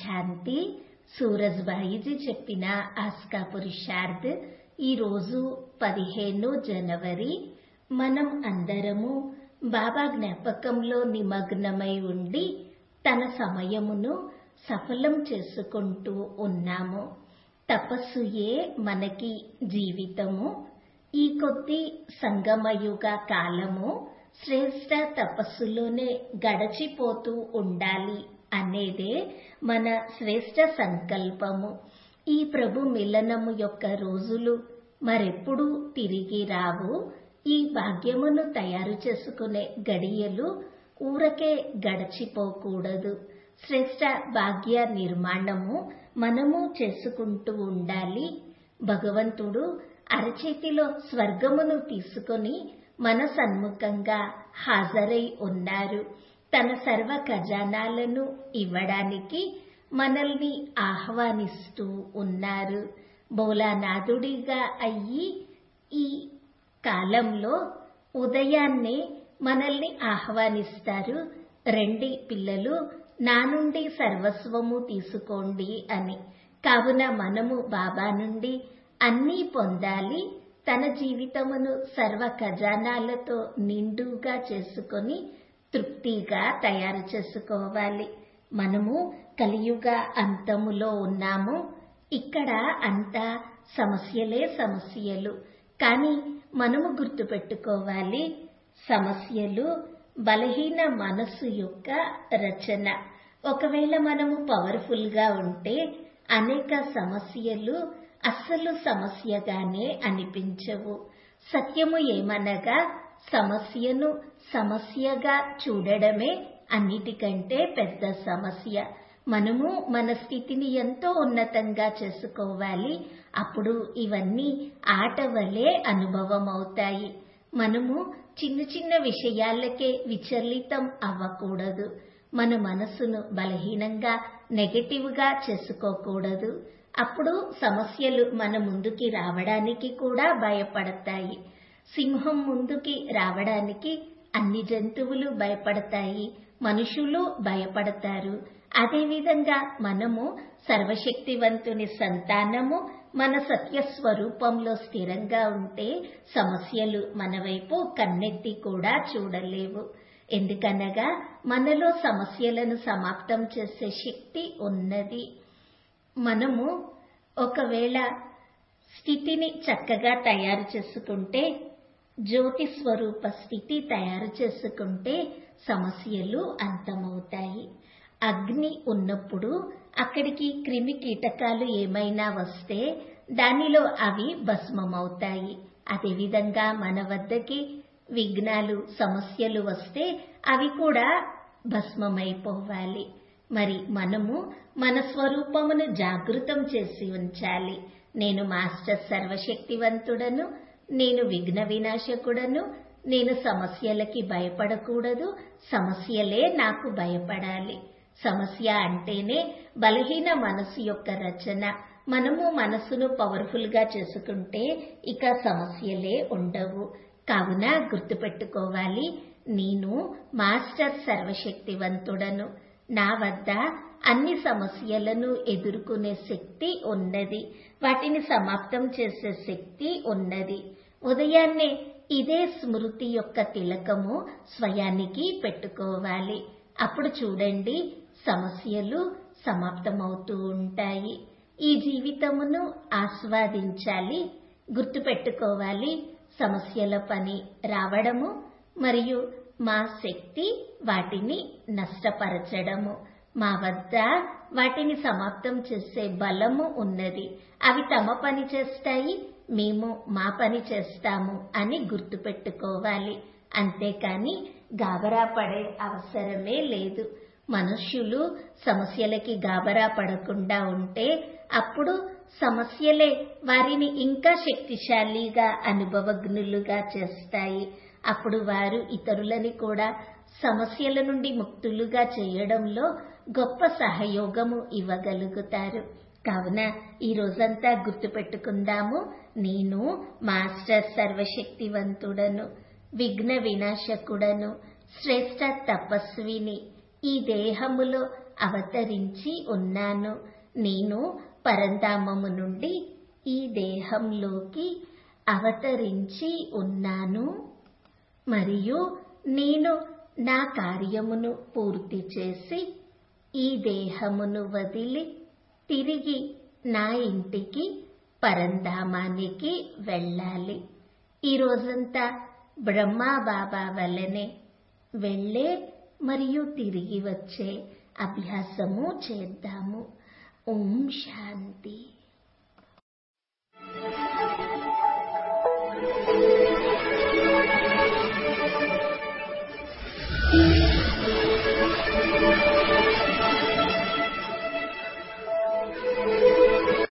శాంతి సూరజ్బాయిజీ చెప్పిన ఆస్కా పురుషార్థ్ ఈరోజు పదిహేను జనవరి మనం అందరము బాబా జ్ఞాపకంలో నిమగ్నమై ఉండి తన సమయమును సఫలం చేసుకుంటూ ఉన్నాము తపస్సుయే మనకి జీవితము ఈ కొద్ది సంగమయుగ కాలము శ్రేష్ట తపస్సులోనే గడచిపోతూ ఉండాలి అనేదే మన శ్రేష్ట సంకల్పము ఈ ప్రభు మిలనము యొక్క రోజులు మరెప్పుడు తిరిగి రావు ఈ భాగ్యమును తయారు చేసుకునే గడియలు ఊరకే గడచిపోకూడదు శ్రేష్ట భాగ్య నిర్మాణము మనము చేసుకుంటూ ఉండాలి భగవంతుడు అరచేతిలో స్వర్గమును తీసుకొని మన సన్ముఖంగా హాజరై ఉన్నారు తన సర్వ ఖజానాలను ఇవ్వడానికి మనల్ని ఆహ్వానిస్తూ ఉన్నారు బోలానాథుడిగా అయ్యి ఈ కాలంలో ఉదయాన్నే మనల్ని ఆహ్వానిస్తారు రండి పిల్లలు నా నుండి సర్వస్వము తీసుకోండి అని కావున మనము బాబా నుండి అన్నీ పొందాలి తన జీవితమును సర్వ ఖజానాలతో నిండుగా చేసుకొని తృప్తిగా తయారు చేసుకోవాలి మనము కలియుగ అంతములో ఉన్నాము ఇక్కడ అంతా సమస్యలే సమస్యలు కానీ మనము గుర్తుపెట్టుకోవాలి సమస్యలు బలహీన మనస్సు యొక్క రచన ఒకవేళ మనము పవర్ఫుల్ గా ఉంటే అనేక సమస్యలు అస్సలు సమస్యగానే అనిపించవు సత్యము ఏమనగా సమస్యను సమస్యగా చూడడమే అన్నిటికంటే పెద్ద సమస్య మనము మన స్థితిని ఎంతో ఉన్నతంగా చేసుకోవాలి అప్పుడు ఇవన్నీ ఆట వలె అనుభవం అవుతాయి మనము చిన్న చిన్న విషయాలకే విచలితం అవ్వకూడదు మన మనసును బలహీనంగా నెగటివ్ గా చేసుకోకూడదు అప్పుడు సమస్యలు మన ముందుకి రావడానికి కూడా భయపడతాయి సింహం ముందుకి రావడానికి అన్ని జంతువులు భయపడతాయి మనుషులు భయపడతారు అదేవిధంగా మనము సర్వశక్తివంతుని సంతానము మన సత్య స్వరూపంలో స్థిరంగా ఉంటే సమస్యలు మన వైపు కన్నెత్తి కూడా చూడలేవు ఎందుకనగా మనలో సమస్యలను సమాప్తం చేసే శక్తి ఉన్నది మనము ఒకవేళ స్థితిని చక్కగా తయారు చేసుకుంటే జ్యోతి స్వరూప స్థితి తయారు చేసుకుంటే సమస్యలు అంతమవుతాయి అగ్ని ఉన్నప్పుడు అక్కడికి క్రిమి కీటకాలు ఏమైనా వస్తే దానిలో అవి భస్మమవుతాయి అదేవిధంగా మన వద్దకి విఘ్నాలు సమస్యలు వస్తే అవి కూడా భస్మమైపోవాలి మరి మనము మన స్వరూపమును జాగృతం చేసి ఉంచాలి నేను మాస్టర్ సర్వశక్తివంతుడను నేను విఘ్న వినాశకుడను నేను సమస్యలకి భయపడకూడదు సమస్యలే నాకు భయపడాలి సమస్య అంటేనే బలహీన మనసు యొక్క రచన మనము మనసును పవర్ఫుల్ గా చేసుకుంటే ఇక సమస్యలే ఉండవు కావున గుర్తుపెట్టుకోవాలి నేను మాస్టర్ సర్వశక్తివంతుడను నా వద్ద అన్ని సమస్యలను ఎదుర్కొనే శక్తి ఉన్నది వాటిని సమాప్తం చేసే శక్తి ఉన్నది ఉదయాన్నే ఇదే స్మృతి యొక్క తిలకము స్వయానికి పెట్టుకోవాలి అప్పుడు చూడండి సమస్యలు సమాప్తమవుతూ ఉంటాయి ఈ జీవితమును ఆస్వాదించాలి గుర్తుపెట్టుకోవాలి సమస్యల పని రావడము మరియు మా శక్తి వాటిని నష్టపరచడము మా వద్ద వాటిని సమాప్తం చేసే బలము ఉన్నది అవి తమ పని చేస్తాయి మేము మా పని చేస్తాము అని గుర్తుపెట్టుకోవాలి అంతేకాని గాబరా పడే అవసరమే లేదు మనుష్యులు సమస్యలకి గాబరా పడకుండా ఉంటే అప్పుడు సమస్యలే వారిని ఇంకా శక్తిశాలిగా అనుభవజ్ఞులుగా చేస్తాయి అప్పుడు వారు ఇతరులని కూడా సమస్యల నుండి ముక్తులుగా చేయడంలో గొప్ప సహయోగము ఇవ్వగలుగుతారు కావున ఈ రోజంతా గుర్తుపెట్టుకుందాము నేను మాస్టర్ సర్వశక్తివంతుడను విఘ్న వినాశకుడను శ్రేష్ట తపస్విని ఈ దేహములో అవతరించి ఉన్నాను నేను పరంధామము నుండి ఈ దేహంలోకి అవతరించి ఉన్నాను మరియు నేను నా కార్యమును పూర్తి చేసి ఈ దేహమును వదిలి తిరిగి నా ఇంటికి పరంధామానికి వెళ్ళాలి ఈ రోజంతా బ్రహ్మా బాబా వల్లనే వెళ్ళే మరియు తిరిగి వచ్చే అభ్యాసము చేద్దాము ఓం శాంతి Thank you.